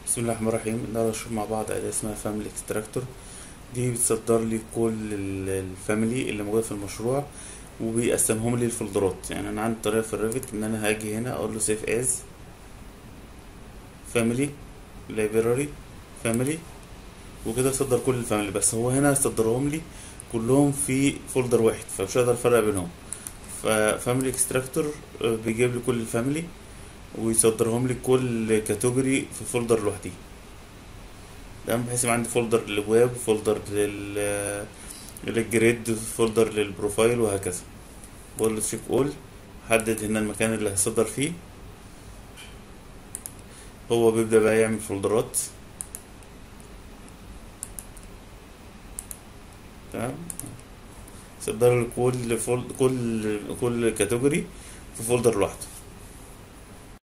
بسم الله الرحمن الرحيم النهارده نشوف مع بعض أداة اسمها فاميلي اكستراكتور دي بتصدر لي كل ال- الفاميلي اللي موجودة في المشروع وبيقسمهم لي الفولدرات يعني أنا عندي طريقة في الريفت إن أنا هاجي هنا أقول له سيف از فاميلي لايبراري فاميلي وكده صدر كل الفاميلي بس هو هنا صدرهم لي كلهم في فولدر واحد فمش هقدر أفرق بينهم ففاميلي اكستراكتور بيجيب لي كل الفاميلي ويصدرهم لي كل كاتيجوري في فولدر لوحدي تمام بحيث يبقى عندي فولدر للويب فولدر لل للجريد فولدر للبروفايل وهكذا بقول له تشيك اول حدد هنا المكان اللي هصدر فيه هو بيبدأ بقى يعمل فولدرات تمام صدر لي كل فول... كل كل كاتيجوري في فولدر لوحده